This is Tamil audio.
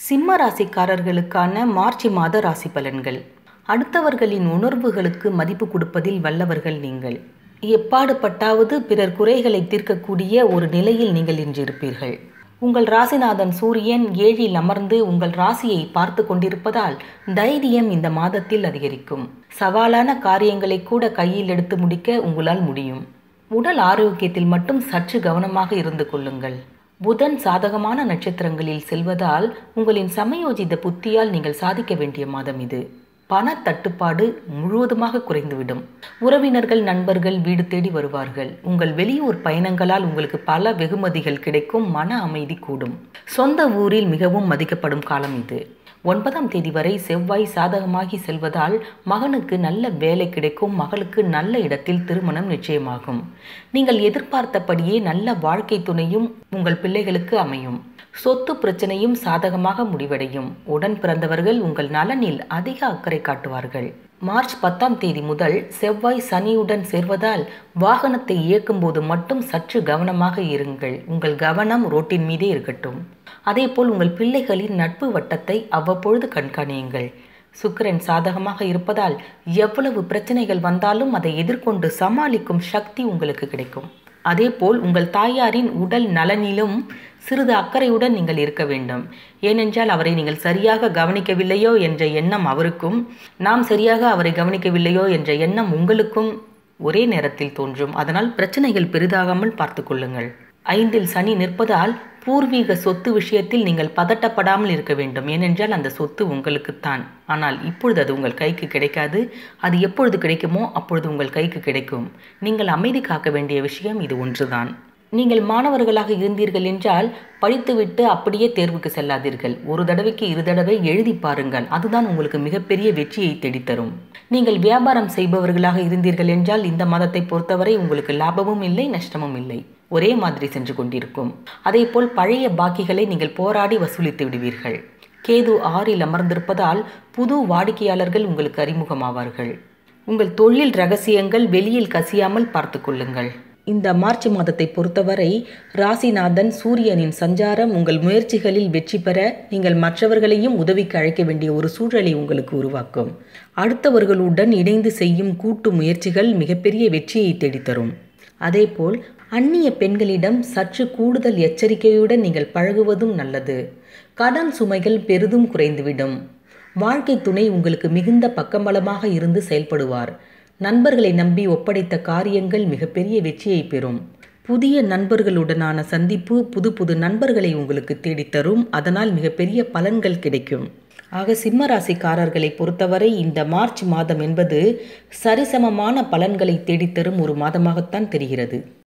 சிம்ம ராசிக்காரர்களுக்கான மார்ச் மாத ராசி பலன்கள் அடுத்தவர்களின் உணர்வுகளுக்கு மதிப்பு கொடுப்பதில் வல்லவர்கள் நீங்கள் எப்பாடுபட்டாவது பிறர் குறைகளை தீர்க்கக்கூடிய ஒரு நிலையில் நீங்கள் இன்று இருப்பீர்கள் உங்கள் ராசிநாதன் சூரியன் ஏழில் அமர்ந்து உங்கள் ராசியை பார்த்து கொண்டிருப்பதால் தைரியம் இந்த மாதத்தில் அதிகரிக்கும் சவாலான காரியங்களை கூட கையில் எடுத்து முடிக்க உங்களால் முடியும் உடல் ஆரோக்கியத்தில் மட்டும் சற்று கவனமாக இருந்து கொள்ளுங்கள் புதன் சாதகமான நட்சத்திரங்களில் செல்வதால் உங்களின் சமயோஜித புத்தியால் நீங்கள் சாதிக்க வேண்டிய மாதம் இது பண தட்டுப்பாடு முழுவதுமாக குறைந்துவிடும் உறவினர்கள் நண்பர்கள் வீடு தேடி வருவார்கள் உங்கள் வெளியூர் பயணங்களால் உங்களுக்கு பல வெகுமதிகள் கிடைக்கும் மன அமைதி கூடும் சொந்த ஊரில் மிகவும் மதிக்கப்படும் காலம் இது ஒன்பதாம் தேதி வரை செவ்வாய் சாதகமாகி செல்வதால் மகனுக்கு நல்ல வேலை கிடைக்கும் மகளுக்கு நல்ல இடத்தில் திருமணம் நிச்சயமாகும் நீங்கள் எதிர்பார்த்தபடியே நல்ல வாழ்க்கை துணையும் உங்கள் பிள்ளைகளுக்கு அமையும் சொத்து பிரச்சனையும் சாதகமாக முடிவடையும் உடன் பிறந்தவர்கள் உங்கள் நலனில் அதிக அக்கறை காட்டுவார்கள் மார்ச் பத்தாம் தேதி முதல் செவ்வாய் சனியுடன் சேர்வதால் வாகனத்தை இயக்கும்போது மட்டும் சற்று கவனமாக இருங்கள் உங்கள் கவனம் ரோட்டின் மீதே இருக்கட்டும் அதேபோல் உங்கள் பிள்ளைகளின் நட்பு வட்டத்தை அவ்வப்பொழுது கண்காணியுங்கள் சுக்கிரன் சாதகமாக இருப்பதால் எவ்வளவு பிரச்சனைகள் வந்தாலும் அதை எதிர்கொண்டு சமாளிக்கும் சக்தி உங்களுக்கு கிடைக்கும் அதேபோல் உங்கள் தாயாரின் உடல் நலனிலும் சிறிது அக்கறையுடன் நீங்கள் இருக்க வேண்டும் ஏனென்றால் அவரை நீங்கள் சரியாக கவனிக்கவில்லையோ என்ற எண்ணம் அவருக்கும் நாம் சரியாக அவரை கவனிக்கவில்லையோ என்ற எண்ணம் உங்களுக்கும் ஒரே நேரத்தில் தோன்றும் அதனால் பிரச்சனைகள் பெரிதாகாமல் பார்த்து கொள்ளுங்கள் ஐந்தில் சனி நிற்பதால் பூர்வீக சொத்து விஷயத்தில் நீங்கள் பதட்டப்படாமல் இருக்க வேண்டும் ஏனென்றால் அந்த சொத்து உங்களுக்குத்தான் ஆனால் இப்பொழுது அது உங்கள் கைக்கு கிடைக்காது அது எப்பொழுது கிடைக்குமோ அப்பொழுது உங்கள் கைக்கு கிடைக்கும் நீங்கள் அமைதி காக்க வேண்டிய விஷயம் இது ஒன்றுதான் நீங்கள் மாணவர்களாக இருந்தீர்கள் என்றால் படித்துவிட்டு அப்படியே தேர்வுக்கு செல்லாதீர்கள் ஒரு தடவைக்கு இரு தடவை எழுதி பாருங்கள் அதுதான் உங்களுக்கு மிகப்பெரிய வெற்றியை தேடித்தரும் நீங்கள் வியாபாரம் செய்பவர்களாக இருந்தீர்கள் என்றால் இந்த மாதத்தை பொறுத்தவரை உங்களுக்கு லாபமும் இல்லை நஷ்டமும் இல்லை ஒரே மாதிரி சென்று கொண்டிருக்கும் அதேபோல் பழைய பாக்கிகளை நீங்கள் போராடி வசூலித்து விடுவீர்கள் கேது ஆறில் அமர்ந்திருப்பதால் புது வாடிக்கையாளர்கள் உங்களுக்கு அறிமுகமாவார்கள் உங்கள் தொழில் ரகசியங்கள் வெளியில் கசியாமல் பார்த்து கொள்ளுங்கள் இந்த மார்ச் மாதத்தை பொறுத்தவரை ராசிநாதன் சூரியனின் சஞ்சாரம் உங்கள் முயற்சிகளில் வெற்றி பெற நீங்கள் மற்றவர்களையும் உதவிக்கு அழைக்க வேண்டிய ஒரு சூழலை உங்களுக்கு உருவாக்கும் அடுத்தவர்களுடன் இணைந்து செய்யும் கூட்டு முயற்சிகள் மிகப்பெரிய வெற்றியை தேடித்தரும் அதேபோல் அந்நிய பெண்களிடம் சற்று கூடுதல் எச்சரிக்கையுடன் நீங்கள் பழகுவதும் நல்லது கடன் சுமைகள் பெரிதும் குறைந்துவிடும் வாழ்க்கை துணை உங்களுக்கு மிகுந்த பக்கபலமாக இருந்து செயல்படுவார் நண்பர்களை நம்பி ஒப்படைத்த காரியங்கள் மிகப்பெரிய வெற்றியை பெறும் புதிய நண்பர்களுடனான சந்திப்பு புது புது நண்பர்களை உங்களுக்கு தேடித்தரும் அதனால் மிகப்பெரிய பலன்கள் கிடைக்கும் ஆக சிம்ம ராசிக்காரர்களை பொறுத்தவரை இந்த மார்ச் மாதம் என்பது சரிசமமான பலன்களை தேடித்தரும் ஒரு மாதமாகத்தான் தெரிகிறது